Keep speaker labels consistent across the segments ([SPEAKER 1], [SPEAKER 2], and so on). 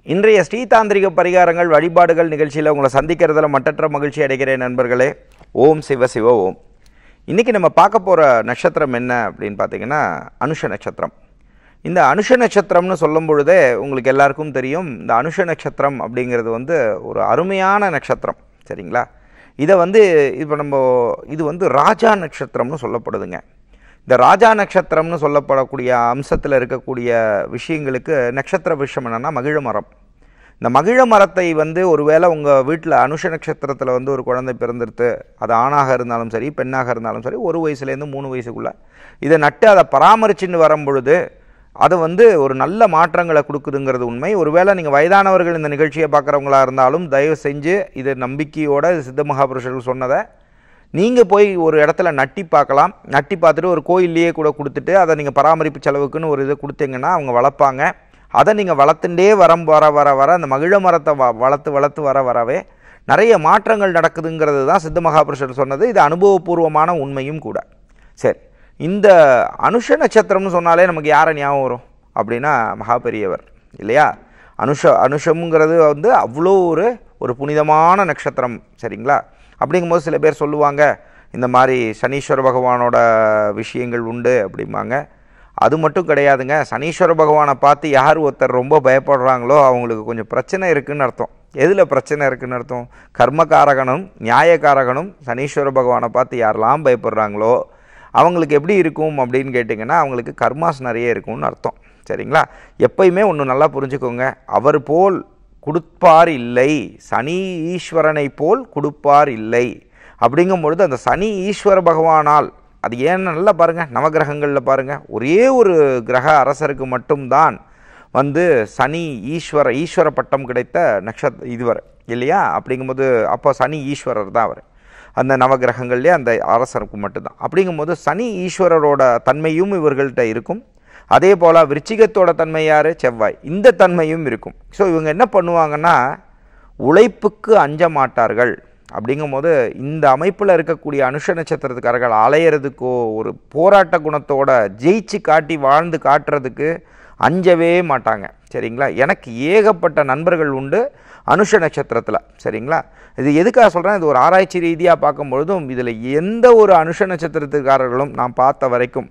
[SPEAKER 1] இன்றைய ஸ்ரீதாந்திரிக பரிகாரங்கள் வழிபாடுகள் நிகழ்ச்சியில் உங்களை சந்திக்கிறதுல மட்டற்ற மகிழ்ச்சி அடைகிறேன் நண்பர்களே ஓம் சிவ சிவ ஓம் இன்றைக்கி நம்ம பார்க்க போகிற நட்சத்திரம் என்ன அப்படின்னு பார்த்தீங்கன்னா அனுஷ நட்சத்திரம் இந்த அனுஷ நட்சத்திரம்னு சொல்லும் பொழுதே உங்களுக்கு எல்லாருக்கும் தெரியும் இந்த அனுஷ நட்சத்திரம் அப்படிங்கிறது வந்து ஒரு அருமையான நட்சத்திரம் சரிங்களா இதை வந்து இப்போ நம்ம இது வந்து ராஜா நட்சத்திரம்னு சொல்லப்படுதுங்க இந்த ராஜா நட்சத்திரம்னு சொல்லப்படக்கூடிய அம்சத்தில் இருக்கக்கூடிய விஷயங்களுக்கு நட்சத்திர விஷயம் என்னென்னா மகிழ மரம் இந்த மகிழ மரத்தை வந்து ஒருவேளை உங்கள் வீட்டில் அனுஷ நட்சத்திரத்தில் வந்து ஒரு குழந்தை பிறந்திருத்து அது ஆணாக இருந்தாலும் சரி பெண்ணாக இருந்தாலும் சரி ஒரு வயசுலேருந்து மூணு வயசுக்குள்ளே இதை நட்டு அதை பராமரிச்சுன்னு வரும் பொழுது அது வந்து ஒரு நல்ல மாற்றங்களை கொடுக்குதுங்கிறது உண்மை ஒருவேளை நீங்கள் வயதானவர்கள் இந்த நிகழ்ச்சியை பார்க்குறவங்களா இருந்தாலும் தயவு செஞ்சு இது நம்பிக்கையோட சித்த மகாபுருஷர்கள் சொன்னதை நீங்கள் போய் ஒரு இடத்துல நட்டி பார்க்கலாம் நட்டி பார்த்துட்டு ஒரு கோயில்லையே கூட கொடுத்துட்டு அதை நீங்கள் பராமரிப்பு செலவுக்குன்னு ஒரு இதை கொடுத்தீங்கன்னா அவங்க வளர்ப்பாங்க அதை நீங்கள் வளர்த்துட்டே வர வர வர வர அந்த மகிழ மரத்தை வ வளர்த்து வளர்த்து வர வரவே நிறைய மாற்றங்கள் நடக்குதுங்கிறது தான் சித்த மகாபுருஷர் சொன்னது இது அனுபவபூர்வமான உண்மையும் கூட சரி இந்த அனுஷ நட்சத்திரம்னு சொன்னாலே நமக்கு யாரை ஞாபகம் வரும் அப்படின்னா மகாபெரியவர் இல்லையா அனுஷ அனுஷம்ங்கிறது வந்து அவ்வளோ ஒரு ஒரு புனிதமான நட்சத்திரம் சரிங்களா அப்படிங்கும்போது சில பேர் சொல்லுவாங்க இந்த மாதிரி சனீஸ்வர பகவானோட விஷயங்கள் உண்டு அப்படிம்பாங்க அது மட்டும் கிடையாதுங்க சனீஸ்வர பகவானை பார்த்து யார் ஒருத்தர் ரொம்ப பயப்படுறாங்களோ அவங்களுக்கு கொஞ்சம் பிரச்சனை இருக்குன்னு அர்த்தம் எதில் பிரச்சனை இருக்குன்னு அர்த்தம் கர்மகாரகனும் நியாயகாரகனும் சனீஸ்வர பகவானை பார்த்து யாரெல்லாம் பயப்படுறாங்களோ அவங்களுக்கு எப்படி இருக்கும் அப்படின்னு கேட்டிங்கன்னா அவங்களுக்கு கர்மாஸ் நிறைய இருக்கும்னு அர்த்தம் சரிங்களா எப்பயுமே ஒன்று நல்லா புரிஞ்சுக்கோங்க அவர் போல் கொடுப்பார் இல்லை சனி ஈஸ்வரனை போல் கொடுப்பார் இல்லை அப்படிங்கும் பொழுது அந்த சனி ஈஸ்வர பகவானால் அது ஏன்னு நல்லா பாருங்கள் நவகிரகங்களில் பாருங்கள் ஒரே ஒரு கிரக அரசருக்கு மட்டும்தான் வந்து சனி ஈஸ்வர ஈஸ்வர பட்டம் கிடைத்த நட்சத் இதுவர் இல்லையா அப்படிங்கும்போது அப்போ சனி ஈஸ்வரர் தான் அவர் அந்த நவகிரகங்கள்லேயே அந்த அரசருக்கு மட்டும்தான் அப்படிங்கும்போது சனி ஈஸ்வரரோட தன்மையும் இவர்கள்ட்ட இருக்கும் அதே போல் விருச்சிகத்தோட தன்மை யார் செவ்வாய் இந்த தன்மையும் இருக்கும் ஸோ இவங்க என்ன பண்ணுவாங்கன்னா உழைப்புக்கு அஞ்ச மாட்டார்கள் அப்படிங்கும்போது இந்த அமைப்பில் இருக்கக்கூடிய அனுஷ நட்சத்திரத்துக்காரர்கள் அலையிறதுக்கோ ஒரு போராட்ட குணத்தோட ஜெயிச்சு காட்டி வாழ்ந்து காட்டுறதுக்கு அஞ்சவே மாட்டாங்க சரிங்களா எனக்கு ஏகப்பட்ட நண்பர்கள் உண்டு அனுஷ நட்சத்திரத்தில் சரிங்களா இது எதுக்காக சொல்கிறேன் இது ஒரு ஆராய்ச்சி ரீதியாக பார்க்கும்பொழுதும் இதில் எந்த ஒரு அனுஷ நட்சத்திரத்துக்காரர்களும் நான் பார்த்த வரைக்கும்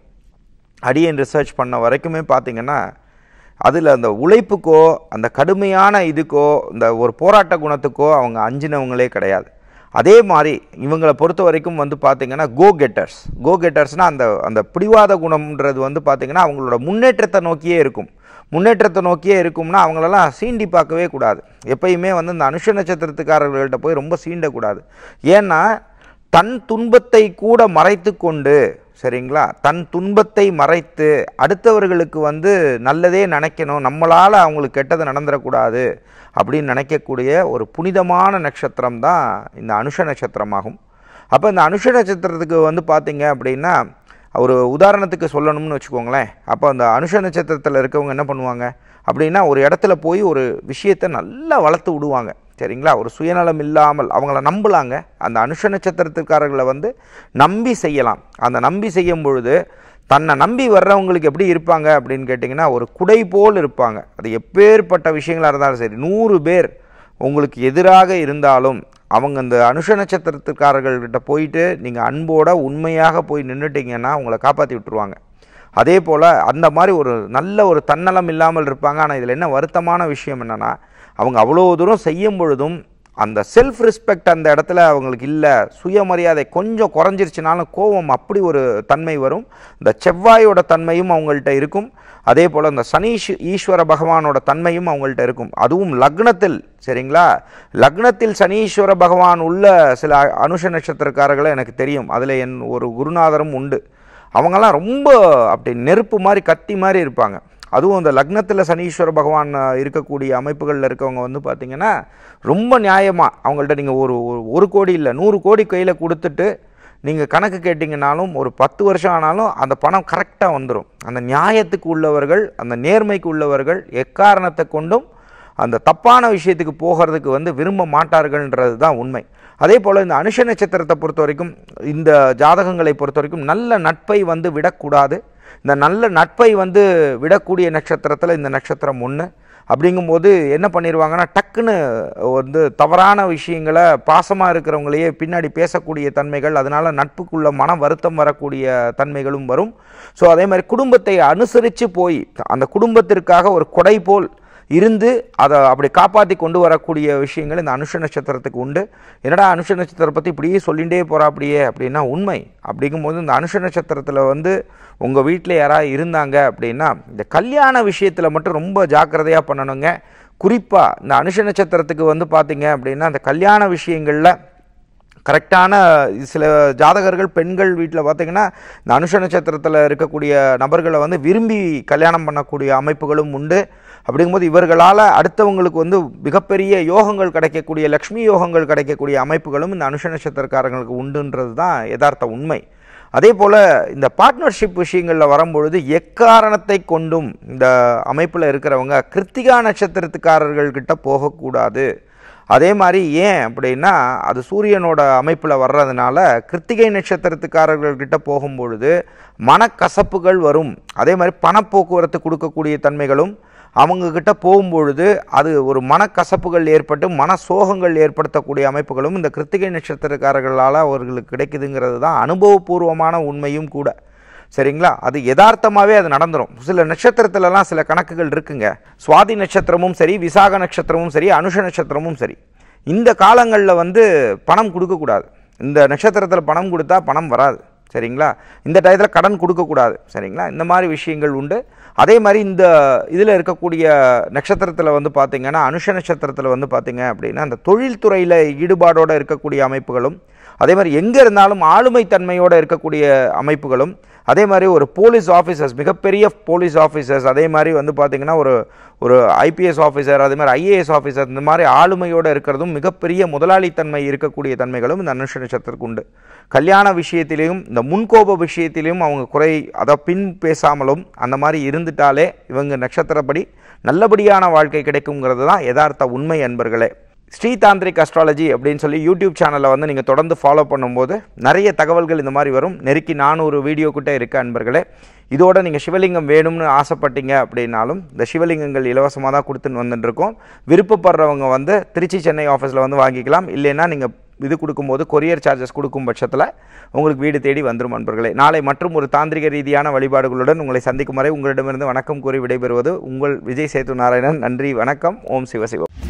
[SPEAKER 1] அடியன் ரிசர்ச் பண்ண வரைக்குமே பார்த்தீங்கன்னா அதில் அந்த உழைப்புக்கோ அந்த கடுமையான இதுக்கோ இந்த ஒரு போராட்ட குணத்துக்கோ அவங்க அஞ்சினவங்களே கிடையாது அதே மாதிரி இவங்களை பொறுத்த வரைக்கும் வந்து பார்த்திங்கன்னா கோ கெட்டர்ஸ் கோ கெட்டர்ஸ்னால் அந்த அந்த பிடிவாத குணம்ன்றது வந்து பார்த்திங்கன்னா அவங்களோட முன்னேற்றத்தை நோக்கியே இருக்கும் முன்னேற்றத்தை நோக்கியே இருக்கும்னா அவங்களெல்லாம் சீண்டி பார்க்கவே கூடாது எப்பயுமே வந்து இந்த அனுஷ நட்சத்திரத்துக்காரர்கள்ட்ட போய் ரொம்ப சீண்டக்கூடாது ஏன்னா தன் துன்பத்தை கூட மறைத்து கொண்டு சரிங்களா தன் துன்பத்தை மறைத்து அடுத்தவர்களுக்கு வந்து நல்லதே நினைக்கணும் நம்மளால் அவங்களுக்கு கெட்டது நடந்துடக்கூடாது அப்படின்னு நினைக்கக்கூடிய ஒரு புனிதமான நட்சத்திரம் தான் இந்த அனுஷ நட்சத்திரமாகும் அப்போ இந்த அனுஷ நட்சத்திரத்துக்கு வந்து பார்த்திங்க அப்படின்னா ஒரு உதாரணத்துக்கு சொல்லணும்னு வச்சுக்கோங்களேன் அப்போ அந்த அனுஷ நட்சத்திரத்தில் இருக்கவங்க என்ன பண்ணுவாங்க அப்படின்னா ஒரு இடத்துல போய் ஒரு விஷயத்தை நல்லா வளர்த்து விடுவாங்க சரிங்களா ஒரு சுயநலம் இல்லாமல் அவங்கள நம்பலாங்க அந்த அனுஷ நட்சத்திரத்துக்காரர்களை வந்து நம்பி செய்யலாம் அந்த நம்பி செய்யும் பொழுது தன்னை நம்பி வர்றவங்களுக்கு எப்படி இருப்பாங்க அப்படின்னு கேட்டிங்கன்னா ஒரு குடை போல் இருப்பாங்க அது எப்பேற்பட்ட விஷயங்களாக இருந்தாலும் சரி நூறு பேர் உங்களுக்கு எதிராக இருந்தாலும் அவங்க இந்த அனுஷ நட்சத்திரத்துக்காரர்கள்கிட்ட போயிட்டு நீங்கள் அன்போட உண்மையாக போய் நின்றுட்டிங்கன்னா உங்களை காப்பாற்றி விட்டுருவாங்க அதே போல் அந்த மாதிரி ஒரு நல்ல ஒரு தன்னலம் இல்லாமல் இருப்பாங்க ஆனால் இதில் என்ன வருத்தமான விஷயம் என்னென்னா அவங்க அவ்வளோ தூரம் செய்யும் பொழுதும் அந்த செல்ஃப் ரெஸ்பெக்ட் அந்த இடத்துல அவங்களுக்கு இல்லை சுயமரியாதை கொஞ்சம் குறைஞ்சிருச்சுனாலும் கோபம் அப்படி ஒரு தன்மை வரும் இந்த செவ்வாயோட தன்மையும் அவங்கள்ட்ட இருக்கும் அதே போல் இந்த சனீஷ் ஈஸ்வர பகவானோட தன்மையும் அவங்கள்ட்ட இருக்கும் அதுவும் லக்னத்தில் சரிங்களா லக்னத்தில் சனீஸ்வர பகவான் உள்ள சில அனுஷ நட்சத்திரக்காரர்களை எனக்கு தெரியும் அதில் என் ஒரு குருநாதரும் உண்டு அவங்கெல்லாம் ரொம்ப அப்படி நெருப்பு மாதிரி கத்தி மாதிரி இருப்பாங்க அதுவும் இந்த லக்னத்தில் சனீஸ்வர பகவான் இருக்கக்கூடிய அமைப்புகளில் இருக்கவங்க வந்து பார்த்திங்கன்னா ரொம்ப நியாயமாக அவங்கள்ட்ட நீங்கள் ஒரு ஒரு கோடி இல்லை நூறு கோடி கையில் கொடுத்துட்டு நீங்கள் கணக்கு கேட்டிங்கனாலும் ஒரு பத்து வருஷம் ஆனாலும் அந்த பணம் கரெக்டாக வந்துடும் அந்த நியாயத்துக்கு உள்ளவர்கள் அந்த நேர்மைக்கு உள்ளவர்கள் எக்காரணத்தை கொண்டும் அந்த தப்பான விஷயத்துக்கு போகிறதுக்கு வந்து விரும்ப மாட்டார்கள்ன்றது தான் உண்மை அதே போல் இந்த அனுஷ நட்சத்திரத்தை பொறுத்த வரைக்கும் இந்த ஜாதகங்களை பொறுத்த வரைக்கும் நல்ல நட்பை வந்து விடக்கூடாது இந்த நல்ல நட்பை வந்து விடக்கூடிய நட்சத்திரத்தில் இந்த நட்சத்திரம் ஒன்று அப்படிங்கும்போது என்ன பண்ணிடுவாங்கன்னா டக்குன்னு வந்து தவறான விஷயங்களை பாசமாக இருக்கிறவங்களையே பின்னாடி பேசக்கூடிய தன்மைகள் அதனால் நட்புக்குள்ள மன வருத்தம் வரக்கூடிய தன்மைகளும் வரும் ஸோ அதே மாதிரி குடும்பத்தை அனுசரித்து போய் அந்த குடும்பத்திற்காக ஒரு கொடை போல் இருந்து அதை அப்படி காப்பாற்றி கொண்டு வரக்கூடிய விஷயங்கள் இந்த அனுஷ நட்சத்திரத்துக்கு உண்டு என்னடா அனுஷ நட்சத்திரம் பற்றி இப்படியே சொல்லிகிட்டே போகிறா அப்படியே அப்படின்னா உண்மை அப்படிங்கும்போது இந்த அனுஷ நட்சத்திரத்தில் வந்து உங்கள் வீட்டில் யாராவது இருந்தாங்க அப்படின்னா இந்த கல்யாண விஷயத்தில் மட்டும் ரொம்ப ஜாக்கிரதையாக பண்ணணுங்க குறிப்பாக இந்த அனுஷ நட்சத்திரத்துக்கு வந்து பார்த்தீங்க அப்படின்னா அந்த கல்யாண விஷயங்களில் கரெக்டான சில ஜாதகர்கள் பெண்கள் வீட்டில் பார்த்தீங்கன்னா இந்த அனுஷ நட்சத்திரத்தில் இருக்கக்கூடிய நபர்களை வந்து விரும்பி கல்யாணம் பண்ணக்கூடிய அமைப்புகளும் உண்டு அப்படிங்கும்போது இவர்களால் அடுத்தவங்களுக்கு வந்து மிகப்பெரிய யோகங்கள் கிடைக்கக்கூடிய லக்ஷ்மி யோகங்கள் கிடைக்கக்கூடிய அமைப்புகளும் இந்த அனுஷ நட்சத்திரக்காரங்களுக்கு உண்டுன்றது தான் யதார்த்த உண்மை அதே போல் இந்த பார்ட்னர்ஷிப் விஷயங்களில் வரும்பொழுது எக்காரணத்தை கொண்டும் இந்த அமைப்பில் இருக்கிறவங்க கிருத்திகா நட்சத்திரத்துக்காரர்கள்கிட்ட போகக்கூடாது அதே மாதிரி ஏன் அப்படின்னா அது சூரியனோட அமைப்பில் வர்றதுனால கிருத்திகை நட்சத்திரத்துக்காரர்கள்கிட்ட போகும்பொழுது மனக்கசப்புகள் வரும் அதே மாதிரி பணப்போக்குவரத்து கொடுக்கக்கூடிய தன்மைகளும் அவங்கக்கிட்ட போகும்பொழுது அது ஒரு மனக்கசப்புகள் ஏற்பட்டு மன சோகங்கள் ஏற்படுத்தக்கூடிய அமைப்புகளும் இந்த கிருத்திகை நட்சத்திரக்காரர்களால் அவர்களுக்கு கிடைக்குதுங்கிறது தான் அனுபவபூர்வமான உண்மையும் கூட சரிங்களா அது யதார்த்தமாகவே அது நடந்துடும் சில நட்சத்திரத்துலலாம் சில கணக்குகள் இருக்குங்க சுவாதி நட்சத்திரமும் சரி விசாக நட்சத்திரமும் சரி அனுஷ நட்சத்திரமும் சரி இந்த காலங்களில் வந்து பணம் கொடுக்கக்கூடாது இந்த நட்சத்திரத்தில் பணம் கொடுத்தா பணம் வராது சரிங்களா இந்த டயத்தில் கடன் கொடுக்கக்கூடாது சரிங்களா இந்த மாதிரி விஷயங்கள் உண்டு அதே மாதிரி இந்த இதில் இருக்கக்கூடிய நட்சத்திரத்தில் வந்து பார்த்திங்கன்னா அனுஷ நட்சத்திரத்தில் வந்து பார்த்திங்க அப்படின்னா அந்த தொழில்துறையில் ஈடுபாடோடு இருக்கக்கூடிய அமைப்புகளும் அதே மாதிரி எங்கே இருந்தாலும் ஆளுமை தன்மையோடு இருக்கக்கூடிய அமைப்புகளும் அதே மாதிரி ஒரு போலீஸ் ஆஃபீஸர்ஸ் மிகப்பெரிய போலீஸ் ஆஃபீஸர்ஸ் அதே மாதிரி வந்து பார்த்திங்கன்னா ஒரு ஒரு ஐபிஎஸ் ஆஃபீஸர் அதே மாதிரி ஐஏஎஸ் ஆஃபீஸர் இந்த மாதிரி ஆளுமையோடு இருக்கிறதும் மிகப்பெரிய முதலாளித்தன்மை இருக்கக்கூடிய தன்மைகளும் இந்த அனுஷ நட்சத்திரத்துக்கு உண்டு கல்யாண விஷயத்திலையும் இந்த முன்கோப விஷயத்திலையும் அவங்க குறை அதை பின் பேசாமலும் அந்த மாதிரி இருந்துட்டாலே இவங்க நட்சத்திரப்படி நல்லபடியான வாழ்க்கை கிடைக்குங்கிறது தான் யதார்த்த உண்மை அன்பர்களே ஸ்ரீதாந்திரிக் அஸ்ட்ராலஜி அப்படின்னு சொல்லி யூடியூப் சேனலை வந்து நீங்கள் தொடர்ந்து ஃபாலோ பண்ணும்போது நிறைய தகவல்கள் இந்த மாதிரி வரும் நெருக்கி நானூறு வீடியோ கிட்ட இருக்க அன்பர்களே இதோட நீங்கள் சிவலிங்கம் வேணும்னு ஆசைப்பட்டீங்க அப்படின்னாலும் இந்த சிவலிங்கங்கள் இலவசமாக தான் கொடுத்துன்னு வந்துட்டுருக்கோம் விருப்பப்படுறவங்க வந்து திருச்சி சென்னை ஆஃபீஸில் வந்து வாங்கிக்கலாம் இல்லைன்னா நீங்கள் இது கொடுக்கும்போது கொரியர் சார்ஜஸ் கொடுக்கும் பட்சத்தில் உங்களுக்கு வீடு தேடி வந்துடும் அன்பர்களே நாளை மற்றும் ஒரு தாந்திரிக ரீதியான வழிபாடுகளுடன் உங்களை சந்திக்கும் வரை உங்களிடமிருந்து வணக்கம் கூறி விடைபெறுவது உங்கள் விஜய் சேது நாராயணன் நன்றி வணக்கம் ஓம் சிவசிவம்